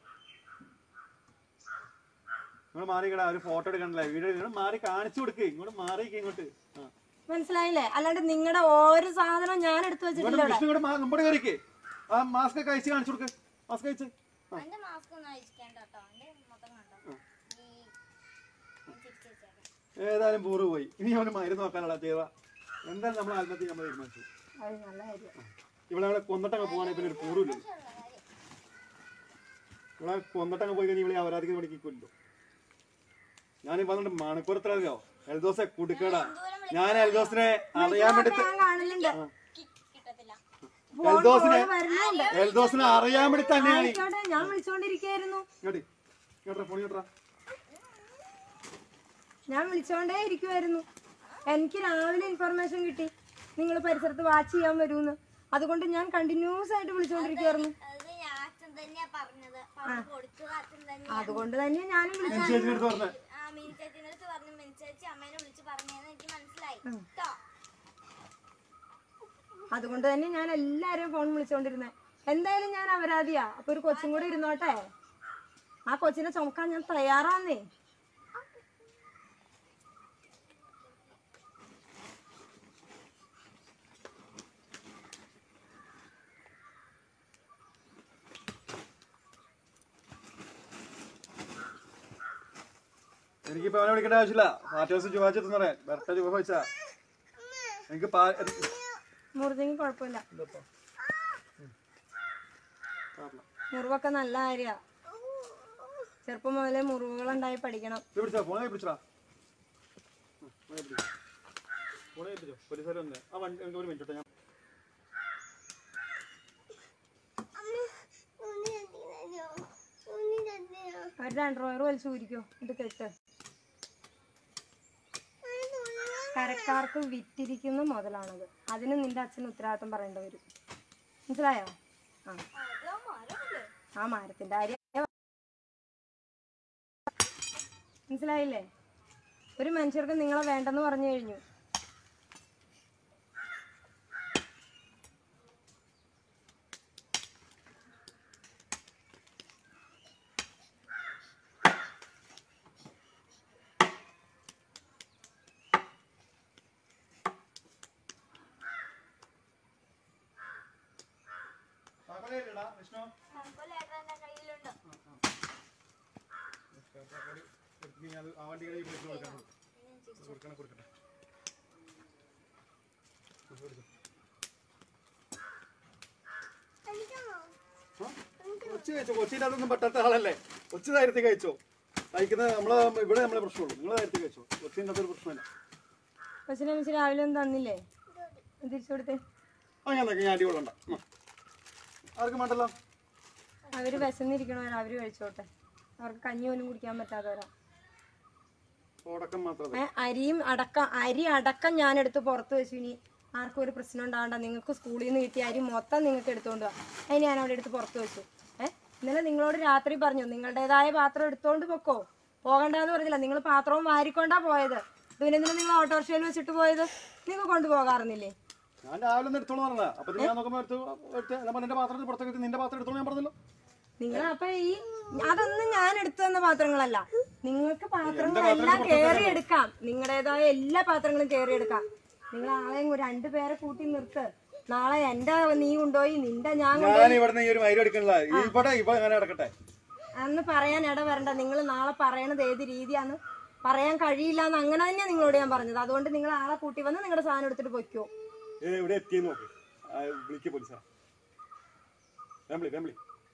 നിങ്ങൾ മാറിക്കടാ ഒരു ഫോട്ടോ എടുക്കണ്ടല്ലേ വീഡിയോ നിങ്ങൾ മാറി കാണിച്ചു കൊടുക്ക് ഇങ്ങോട്ട് മാറിക്ക് ഇങ്ങോട്ട് ആ. മനസ്സിലായില്ലേ അല്ലാണ്ട് നിങ്ങളുടെ ഓരോ സാധനം ഞാൻ എടുത്തു ഇങ്ങോട്ട് വെച്ചിട്ടില്ല ഇവിടെ വിഷ്ണു ഇങ്ങോട്ട് മാ- മുമ്പോട്ട് കയറിക്ക് ആ മാസ്ക് ഒക്കെ അയച്ച് കാണിച്ചു കൊടുക്ക് മാസ്ക് അയച്ച് എന്റെ മാസ്ക് ഒന്നും അയച്ചിക്കേണ്ട കേട്ടോ എന്റെ മൊത്തം കണ്ടോ ഈ ചിരിച്ച് വെച്ചേക്കാം ഏതായാലും പൂറ് പോയി ഇനി അവന് മരുന്ന് നോക്കാനുള്ള ചെയ്ത എന്തായാലും നമ്മൾ ആത്മഹത്യ നമ്മൾ തീരുമാനിച്ചു അത് നല്ല കാര്യം ഇവിടെ നമ്മളെ കൊന്നിട്ടങ്ങ് പോവാണെങ്കിൽ പിന്നെ ഒരു പൂറുമില്ല ഇവിടെ കൊന്നിട്ടങ്ങ് പോയി കഴിഞ്ഞാൽ ഇവിടെ അവരാധികം പഠിക്കില്ലല്ലോ ഞാൻ പറഞ്ഞിട്ട് മണിക്കൂറത്തിലറിയോ എൽദോസെ കുടുക്കടാ ഞാൻ എൽദോസിനെ അറിയാൻ വേണ്ടി ഞാൻ കാണുന്നുണ്ട് കിട്ടത്തില്ല എൽദോസിനെ വരുന്നുണ്ട് എൽദോസിനെ അറിയാൻ വേണ്ടി തന്നെയാണ് ഈ- ആയിക്കോട്ടെ ഞാൻ വിളിച്ചോണ്ടിരിക്കായിരുന്നു ഇങ്ങോട്ട് ഇങ്ങോട്ടാ ഫോൺ ഇങ്ങോട്ടാ ഞാൻ വിളിച്ചോണ്ടേ ഇരിക്കുമായിരുന്നു എനിക്ക് രാവിലെ ഇൻഫർമേഷൻ കിട്ടി നിങ്ങൾ പരിസരത്ത് വാച്ച് ചെയ്യാൻ വരുമെന്ന് അതുകൊണ്ട് ഞാൻ കണ്ടിന്യൂസ് ആയിട്ട് വിളിച്ചോണ്ടിരിക്കുവായിരുന്നു അത് ഞാൻ അച്ഛൻ തന്നെയാ പറഞ്ഞത് പറഞ്ഞു കൊടുത്തത് അച്ഛൻ തന്നെ അതുകൊണ്ട് തന്നെ ഞാനും വിളിച്ചു ചേച്ചിന്റെ അടുത്ത് പറഞ്ഞേ ആ മിനി ചേച്ചിന്റെ അടുത്ത് പറഞ്ഞു മിനി ചേച്ചി അമ്മേനെ വിളിച്ച് പറഞ്ഞതെന്ന് എനിക്ക് മനസ്സിലായി കേട്ടോ അതുകൊണ്ട് തന്നെ ഞാൻ എല്ലാരെയും ഫോൺ വിളിച്ചോണ്ടിരുന്നേ എന്തായാലും ഞാൻ അപരാധിയാ അപ്പൊ ഒരു കൊച്ചും കൂടെ ഇരുന്നോട്ടെ ആ കൊച്ചിനെ ചുമക്കാൻ ഞാൻ തയ്യാറാന്നേ എനിക്കിപ്പോ അവനെ വിളിക്കേണ്ട ആവശ്യമില്ല പാർട്ടി ഹൗസ് ചൊവ്വാഴ്ച തിന്നറേ ബർത്ത്ഡേ ചൊവ്വാഴ്ച എനിക്ക് പാ മുറിഞ്ഞെങ്കിൽ കുഴപ്പമില്ല മുറിവൊക്കെ നല്ല കാര്യാ ചെറുപ്പം മുതലേ മുറിവുകളുണ്ടായി പഠിക്കണം ഇത് പിടിച്ചാ ഫോണെ പിടിച്ചടാ ഫോണെ പിടിച്ചോ പോലീസുകാർ വന്നേ ആ വണ്ടി എനിക്ക് ഒരു മിനിറ്റ് ഞാൻ ഒരു രണ്ട് ഡ്രോയർ വലിച്ചു ഊരിക്കോ ഇത് കെട്ട് കരക്കാർക്ക് വിറ്റിരിക്കുന്ന മുതലാണത് അതിന് നിന്റെ അച്ഛൻ ഉത്തരവാദിത്തം പറയേണ്ടി വരും മനസ്സിലായോ ആ ആ മരത്തിന്റെ കാര്യം മനസ്സിലായില്ലേ ഒരു മനുഷ്യർക്ക് നിങ്ങളെ വേണ്ടെന്ന് പറഞ്ഞു കഴിഞ്ഞു വിഷ്ണു കയ്യിലുണ്ട് ആ വണ്ടി കടയിൽ വിളിച്ചു കൊടുക്കാൻ കൊടുക്കണം കൊടുക്കട്ടെ കൊച്ചു കഴിച്ചോ കൊച്ചിന്റെ അതൊന്നും പറ്റാത്ത ആളല്ലേ കൊച്ചു ധൈര്യത്തിൽ കഴിച്ചോ കഴിക്കുന്നത് നമ്മളെ ഇവിടെ നമ്മളെ പ്രശ്നമുള്ളൂ നിങ്ങൾ ധൈര്യത്തിൽ കഴിച്ചോ കൊച്ചിൻ്റെ അതൊരു പ്രശ്നമില്ല കൊച്ചിനെ മിസ് രാവിലെ ഒന്നും തന്നില്ലേ തിരിച്ചു കൊടുത്തേ ആ ഞാൻ നോക്കി ഞാൻ അടി കൊള്ളണ്ട ആർക്കും വേണ്ടല്ലോ അവര് വിശന്നിരിക്കണവരാ അവര് കഴിച്ചോട്ടെ അവർക്ക് കഞ്ഞി പോലും കുടിക്കാൻ പറ്റാത്തവരാ തുടക്കം മാത്രം ഏ, അരിയും അടക്കം അരി അടക്കം ഞാൻ എടുത്ത് പുറത്ത് വെച്ചു ഇനി ആർക്കും ഒരു പ്രശ്നം ഉണ്ടാവണ്ട നിങ്ങൾക്ക് സ്കൂളിൽ നിന്ന് കിട്ടിയ അരി മൊത്തം നിങ്ങൾക്ക് എടുത്തോണ്ട് പോവാം അതിന് ഞാൻ അവിടെ എടുത്ത് പുറത്ത് വെച്ചു ഏഹ് ഇന്നലെ നിങ്ങളോട് രാത്രി പറഞ്ഞു നിങ്ങളുടേതായ പാത്രം എടുത്തോണ്ട് പൊക്കോ പോകണ്ടെന്ന് പറഞ്ഞില്ല നിങ്ങൾ പാത്രവും വാരിക്കൊണ്ടാ പോയത് പിന്നെ എന്തിനാ നിങ്ങൾ ഓട്ടോറിക്ഷയിൽ വെച്ചിട്ട് പോയത് നിങ്ങൾ കൊണ്ടുപോകാറുന്നില്ലേ ഞാൻ രാവിലെ ഒന്ന് എടുത്തോളൂ പറഞ്ഞതാ അപ്പൊ ഞാൻ നോക്കുമ്പോൾ എടുത്ത് എടുത്ത് ഞാൻ നിന്റെ പാത്രത്തിൽ പുറത്തേക്ക് എടുത്ത് നിന്റെ പാത്രം എടുത്തോളൂ ഞാൻ പറഞ്ഞല്ലോ നിങ്ങൾ അപ്പൊ ഈ അതൊന്നും ഞാൻ എടുത്തു തന്ന പാത്രങ്ങളല്ല നിങ്ങൾക്ക് പാത്രങ്ങളെല്ലാം കയറി എടുക്കാം നിങ്ങളുടേതായ എല്ലാ പാത്രങ്ങളും കയറി എടുക്കാം നിങ്ങൾ ആളെയും കൂടി രണ്ടുപേരെ കൂട്ടി നിർത്ത് നാളെ എന്റെ നീ കൊണ്ടുപോയി നിന്റെ ഞാൻ കൊണ്ടുപോയി ഞാൻ ഇവിടുന്ന് ഈ ഒരു മൈര് എടുക്കണില്ല ഇവിടെ ഇവിടെ അങ്ങനെ കിടക്കട്ടെ അന്ന് പറയാൻ ഇട വരണ്ട നിങ്ങൾ നാളെ പറയണത് ഏത് രീതിയാന്ന് പറയാൻ കഴിയില്ല എന്ന് അങ്ങനെ തന്നെ നിങ്ങളോട് ഞാൻ പറഞ്ഞത് അതുകൊണ്ട് നിങ്ങൾ ആളെ കൂട്ടി വന്ന് നിങ്ങളുടെ സാധനം എടുത്തിട്ട് പൊയ്ക്കോ ഏ ഇവിടെ എത്തിയെന്ന് നോക്ക് ആ, വിളിക്ക് പോലീസാ ഫാമിലി ഫാമിലി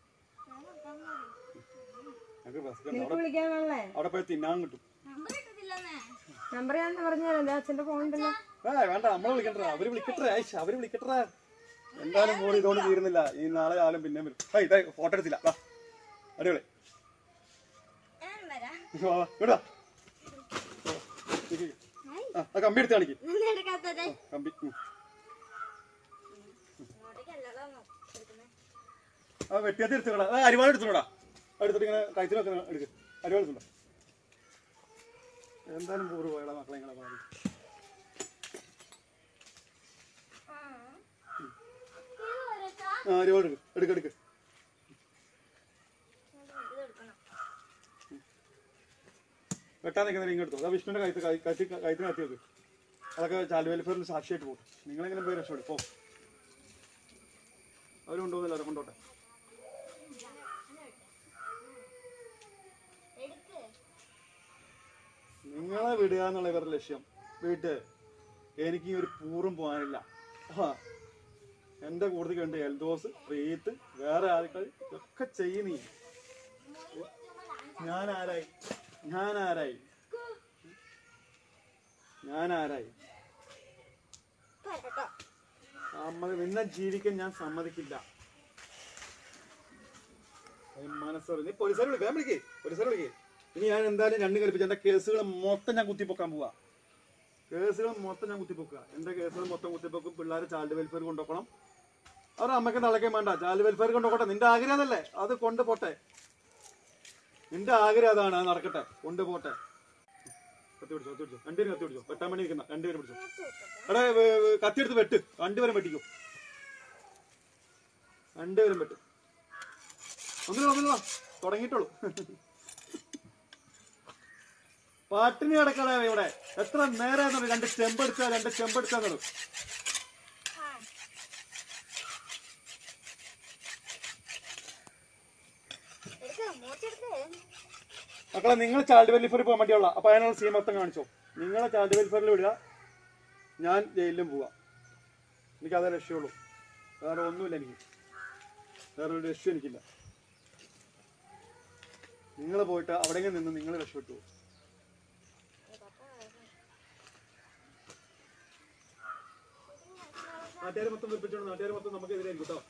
ഞങ്ങൾക്ക് ബസ് കണ്ടോ? നിനക്ക് വിളിക്കാൻ വേണല്ലേ അവിടെ പോയി തിന്നാൻ കിട്ടും നമ്പർ കിട്ടത്തില്ലെന്നേ നമ്പർ ഞാൻ പറഞ്ഞു തരാം അച്ഛന്റെ ഫോൺ ഉണ്ടല്ലോ ഏ വേണ്ട നമ്മളെ വിളിക്കട്ടെ അവര് വിളിക്കട്ടെ ഐഷ് അവര് വിളിക്കട്ടെ എന്തായാലും പോലും ഇതുകൊണ്ട് തീരുന്നില്ല ഈ നാളെ കാലം പിന്നെ വരും ഏയ് ഇതാ ഫോട്ടോ എടുത്തില്ല വാ അടിപൊളി ഞാൻ വരാം വാ, വാ, ഇങ്ങോട്ട് വാ. നിക്ക്. ആ, ആ കമ്പി എടുത്ത് കാണിക്ക് ഒന്നും എടുക്കാത്തത് കമ്പി ഉം. ഇങ്ങോട്ടേക്കല്ലല്ലോ എടുക്കുന്നത് ആ വെട്ടിയത്തി എടുത്തോടാ ആ അരിവാൾ എടുത്തോടാ എടുത്തിട്ട് ഇങ്ങനെ കഴുത്തിന് വെക്കുന്ന എടുക്ക് അരിവാൾ എടുത്തോടാ എന്തായാലും പൂർവ്വ പോയടാ മക്കളെ ഇങ്ങനെ മാറി ആ അരിവാൾ എടുക്ക് എടുക്ക് എടുക്ക് വെട്ടാൻ നിൽക്കുന്നവരെ ഇങ്ങോട്ട് അതാ വിഷ്ണുവിന്റെ കഴുത്ത് കൈ- കഴുത്തി കഴുത്തിന് കത്തി വെക്ക് അതൊക്കെ ചാലു വെൽഫെയറിൽ സാക്ഷിയായിട്ട് പോകും നിങ്ങളെങ്ങനെ പോയി രക്ഷപ്പെടും പോ അവർ കൊണ്ടുപോകുന്നില്ല അവരെ കൊണ്ടോട്ടെ നിങ്ങളെ വിടുക എന്നുള്ള ഇവരുടെ ലക്ഷ്യം വീട്ട് എനിക്ക് ഈ ഒരു പൂറും പോകാനില്ല ആ എന്റെ കൂടുതൽ കണ്ട് എൽദോസ് പ്രീത്ത് വേറെ ആൾക്കാർ ഒക്കെ ചെയ്യ നീ ഞാൻ ആരായി ഞാൻ ആരായി ഞാൻ ആരായി സമ്മതി നിന്നെ ജീവിക്കാൻ ഞാൻ സമ്മതിക്കില്ല മനസ്സോറി നീ പോലീസുകാരെ വിളിക്കാം വിളിക്കേ പോലീസുകാരെ വിളിക്കേ ഇനി ഞാൻ എന്തായാലും രണ്ട് കൽപ്പിച്ച് എന്റെ കേസുകൾ മൊത്തം ഞാൻ കുത്തിപ്പൊക്കാൻ പോവാ കേസുകൾ മൊത്തം ഞാൻ കുത്തിപ്പൊക്കുക എന്റെ കേസുകൾ മൊത്തം കുത്തിപ്പൊക്കും പിള്ളേരെ ചൈൽഡ് വെൽഫെയർ കൊണ്ടുപോകണം അവരുടെ അമ്മയ്ക്ക് തളയ്ക്കാൻ വേണ്ട ചൈൽഡ് വെൽഫെയർ കൊണ്ടുപോകട്ടെ നിന്റെ ആഗ്രഹം അതല്ലേ അത് കൊണ്ടുപോട്ടെ നിന്റെ ആഗ്രഹം അതാണ് അത് നടക്കട്ടെ കൊണ്ടുപോട്ടെ കത്തി പിടിച്ചോ കത്തി പിടിച്ചോ രണ്ടുപേരും കത്തി പിടിച്ചോ വെട്ടാൻ വേണ്ടി നിൽക്കുന്ന രണ്ടുപേരും പിടിച്ചോ എടാ വേ- വേ- കത്തിയെടുത്ത് വെട്ട് രണ്ടുപേരും വെട്ടിക്കും രണ്ടുപേരും വെട്ട് ഒന്നില്ല ഒന്നില്ല തുടങ്ങിയിട്ടുള്ളൂ പാട്ടിന് കിടക്കണേ ഇവിടെ എത്ര നേരം രണ്ട് ചെമ്പെടുത്താ രണ്ട് ചെമ്പെടുത്താ നടു മക്കളെ നിങ്ങൾ ചൈൽഡ് വെൽഫെയർ പോകാൻ വേണ്ടിയുള്ള അപ്പൊ അതിനുള്ള സീ മൊത്തം കാണിച്ചോ നിങ്ങളെ ചൈൽഡ് വെൽഫെയറിൽ വിടുക ഞാൻ ജയിലിലും പോവാ എനിക്ക് അതേ ലക്ഷ്യമുള്ളൂ വേറെ ഒന്നുമില്ല എനിക്ക് വേറെ ഒരു ലക്ഷ്യം എനിക്കില്ല നിങ്ങൾ പോയിട്ട് അവിടെ നിന്ന് നിങ്ങൾ രക്ഷപ്പെട്ടു പോകും നാട്ടുകാർ മൊത്തം വെപ്പിച്ചോണ്ട് നാട്ടുകാർ മൊത്തം നമുക്കെതിരായിരിക്കും കേട്ടോ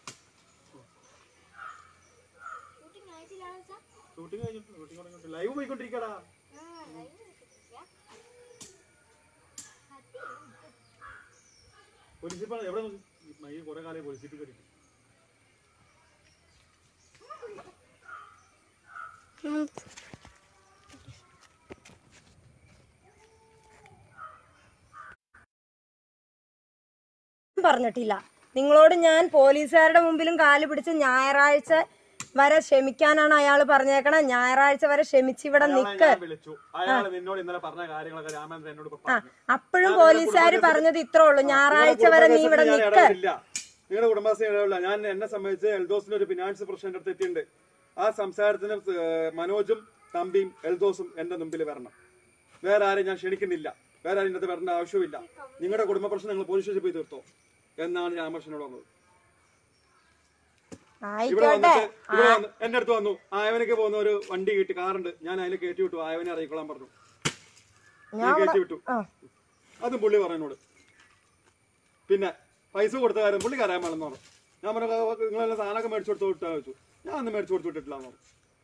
ഷൂട്ടിംഗ് കഴിഞ്ഞിട്ട് ഷൂട്ടിംഗ് തുടങ്ങിയിട്ട് ലൈവ് പോയിക്കൊണ്ടിരിക്കടാ പോലീസിപ്പാണ് എവിടെ നോക്കി മയിൽ കുറെ കാലം പോലീസിപ്പ് കയറി പറഞ്ഞിട്ടില്ല നിങ്ങളോട് ഞാൻ പോലീസുകാരുടെ മുമ്പിലും കാല് പിടിച്ച് ഞായറാഴ്ച വരെ ക്ഷമിക്കാനാണ് അയാൾ പറഞ്ഞേക്കണേ ഞായറാഴ്ച വരെ ക്ഷമിച്ച് ഇവിടെ അയാളെ നിക്ക് ഞാൻ വിളിച്ചു അയാൾ നിന്നോട് ഇന്നലെ പറഞ്ഞ കാര്യങ്ങളൊക്കെ രാമേന്ദ്രൻ എന്നോട് ഇപ്പൊ പറഞ്ഞു അപ്പോഴും പോലീസുകാർ പറഞ്ഞത് ഇത്രേ ഉള്ളൂ ഞായറാഴ്ച വരെ നീ ഇവിടെ ഞാൻ നിക്ക് ഇടപെടില്ല നിങ്ങളുടെ കുടുംബശ്രീ ഇടപെടില്ല ഞാൻ എന്നെ സംബന്ധിച്ച് എൽദോസിന്റെ ഒരു ഫിനാൻസ് പ്രശ്നം അടുത്ത് എത്തിയിട്ടുണ്ട് ആ സംസാരത്തിന് ഏഹ്, മനോജും തമ്പിയും എൽദോസും എന്റെ മുമ്പിൽ വരണം വേറെ ആരെയും ഞാൻ ക്ഷണിക്കുന്നില്ല വേറെ ആരും ഇന്നത്തെ വരേണ്ട ആവശ്യമില്ല നിങ്ങളുടെ കുടുംബ പ്രശ്നം നിങ്ങൾ പോലീസ് സ്റ്റേഷനിൽ പോയി തീർത്തോ എന്നാണ് രാമകൃഷ്ണനോട് വന്നത് ഇവിടെ ആയിക്കോട്ടെ വന്നിട്ട് ഇവിടെ വന്ന് എന്റെ അടുത്ത് വന്നു ആയവനൊക്കെ പോകുന്ന ഒരു വണ്ടി കിട്ടി കാറുണ്ട് ഞാൻ അതിൽ കയറ്റി വിട്ടു ആയവനെ അറിയിക്കൊള്ളാൻ പറഞ്ഞു ഞാൻ കയറ്റി വിട്ടു ആ. അതും പുള്ളി പറഞ്ഞോട് പിന്നെ പൈസ കൊടുത്ത കാര്യം പുള്ളി കരയാൻ വേണമെന്ന് പറഞ്ഞു ഞാൻ പറഞ്ഞു നിങ്ങളെല്ലാം സാധനമൊക്കെ മേടിച്ചു കൊടുത്തു വിട്ടാ വെച്ചു ഞാൻ ഒന്നും മേടിച്ചു കൊടുത്തു വിട്ടിട്ടില്ല എന്ന് പറഞ്ഞു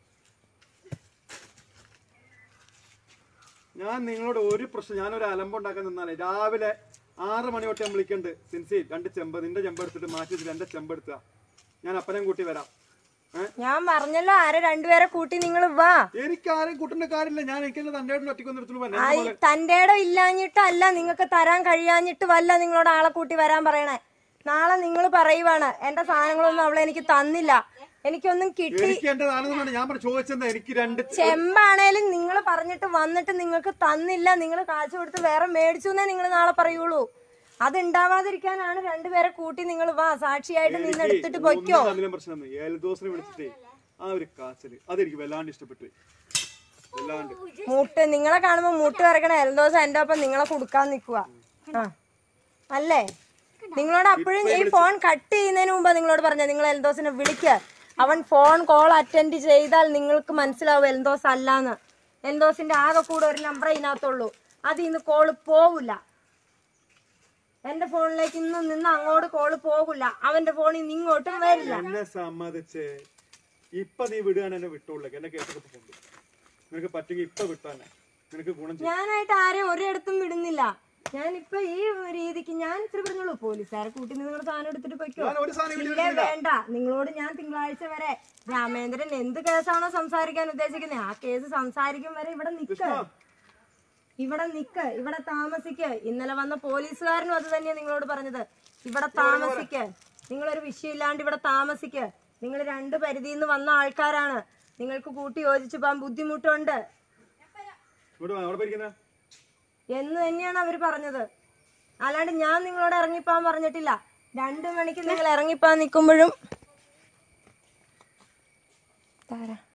ഞാൻ നിങ്ങളോട് ഒരു പ്രശ്നം ഞാനൊരു അലമ്പുണ്ടാക്കാൻ നിന്നാലേ രാവിലെ ആറ് മണി തൊട്ട് ഞാൻ വിളിക്കണ്ട് സിൻസി രണ്ട് ചെമ്പ് നിന്റെ ചെമ്പ് എടുത്തിട്ട് മാറ്റി വെച്ചിട്ട് എന്റെ ചെമ്പ് എടുത്തുക ഞാൻ അപ്പനെയും കൂട്ടി വരാം ഏഹ് ഞാൻ പറഞ്ഞല്ലോ ആരെ രണ്ടുപേരെ കൂട്ടി നിങ്ങൾ വാ എനിക്ക് ആരെയും കൂട്ടേണ്ട കാര്യമില്ല ഞാൻ എനിക്ക് തന്റെ ഒറ്റയ്ക്കൊന്നും എടുത്തു ആ, ഈ തന്റെ ഇടം ഇല്ലാഞ്ഞിട്ടല്ല നിങ്ങൾക്ക് തരാൻ കഴിയാഞ്ഞിട്ട് വല്ല നിങ്ങളോട് ആളെ കൂട്ടി വരാൻ പറയണേ നാളെ നിങ്ങൾ പറയുവാണ് എന്റെ സാധനങ്ങളൊന്നും അവളെ എനിക്ക് തന്നില്ല എനിക്കൊന്നും കിട്ടി എനിക്ക് എന്റെ ആണെന്നാണ് ഞാൻ പറഞ്ഞു ചോദിച്ചത് എനിക്ക് രണ്ട് ചെമ്പാണേലും നിങ്ങൾ പറഞ്ഞിട്ട് വന്നിട്ട് നിങ്ങൾക്ക് തന്നില്ല നിങ്ങൾ കാശ് കൊടുത്ത് വേറെ മേടിച്ചു എന്നേ നിങ്ങൾ നാളെ പറയുള്ളൂ അത് ഉണ്ടാവാതിരിക്കാനാണ് രണ്ടുപേരെ കൂട്ടി നിങ്ങൾ വാ സാക്ഷിയായിട്ട് നിന്ന് എടുത്തിട്ട് പൊയ്ക്കോ അതിലും പ്രശ്നം ഏൽദോസിനെ വിളിച്ചിട്ടേ ആ ഒരു കാച്ചല് അതെനിക്ക് വല്ലാണ്ട് ഇഷ്ടപ്പെട്ടു വല്ലാണ്ട് മുട്ട് നിങ്ങളെ കാണുമ്പോ മുട്ട് വരക്കണ എൽദോസം എന്റെ ഒപ്പം നിങ്ങളെ കൊടുക്കാൻ നിക്കുക ആ അല്ലേ നിങ്ങളോട് അപ്പോഴും ഈ ഫോൺ കട്ട് ചെയ്യുന്നതിന് മുമ്പ് നിങ്ങളോട് പറഞ്ഞ നിങ്ങൾ എൽദോസിനെ വിളിക്ക അവൻ ഫോൺ കോൾ അറ്റൻഡ് ചെയ്താൽ നിങ്ങൾക്ക് മനസ്സിലാവും എൽദോസ് അല്ലാന്ന് എൽദോസിന്റെ ആകെ കൂടെ ഒരു നമ്പർ ഇതിനകത്തുള്ളൂ അതിൽ നിന്ന് കോള് പോവില്ല എന്റെ ഫോണിലേക്ക് ഇന്ന് നിന്ന് അങ്ങോട്ട് കോള് പോകില്ല അവന്റെ ഫോണിൽ നിന്ന് ഇങ്ങോട്ടും വരില്ല എന്നെ സമ്മതിച്ച് ഇപ്പൊ നീ വിടുകയാണ് എന്നെ വിട്ടോളേക്ക് എന്നെ കേസൊക്കെ കൊണ്ടു നിനക്ക് പറ്റുമെങ്കിൽ ഇപ്പൊ വിട്ടാന്നെ നിനക്ക് ഗുണം ചെയ്യും ഞാനായിട്ട് ആരെയും ഒരിടത്തും വിടുന്നില്ല ഞാൻ ഇപ്പൊ ഈ രീതിക്ക് ഞാൻ ഇത്തിരി പറഞ്ഞോളൂ പോലീസുകാരെ കൂട്ടി നിങ്ങൾ സാധനം എടുത്തിട്ട് പൊയ്ക്കോ ഞാൻ ഒരു സാധനം ഇവിടെ ഇല്ലേ വേണ്ട നിങ്ങളോട് ഞാൻ തിങ്കളാഴ്ച വരെ രാമേന്ദ്രൻ എന്ത് കേസാണോ സംസാരിക്കാൻ ഉദ്ദേശിക്കുന്നത് ആ കേസ് സംസാരിക്കും വരെ ഇവിടെ നിക്ക ഇവിടെ നിക്ക് ഇവിടെ താമസിക്ക് ഇന്നലെ വന്ന പോലീസുകാരനും അത് തന്നെയാ നിങ്ങളോട് പറഞ്ഞത് ഇവിടെ താമസിക്ക് നിങ്ങളൊരു വിഷയമില്ലാണ്ട് ഇവിടെ താമസിക്ക് നിങ്ങൾ രണ്ട് പരിധിയിൽ നിന്ന് വന്ന ആൾക്കാരാണ് നിങ്ങൾക്ക് കൂട്ടി യോജിച്ചു പോകാൻ ബുദ്ധിമുട്ടുണ്ട് ഇവിടെ അവിടെ പോയിരിക്കുന്ന എന്ന് തന്നെയാണ് അവര് പറഞ്ഞത് അല്ലാണ്ട് ഞാൻ നിങ്ങളോട് ഇറങ്ങിപ്പോൻ പറഞ്ഞിട്ടില്ല രണ്ടു മണിക്ക് നിങ്ങൾ ഇറങ്ങിപ്പോൻ നിൽക്കുമ്പോഴും താരാ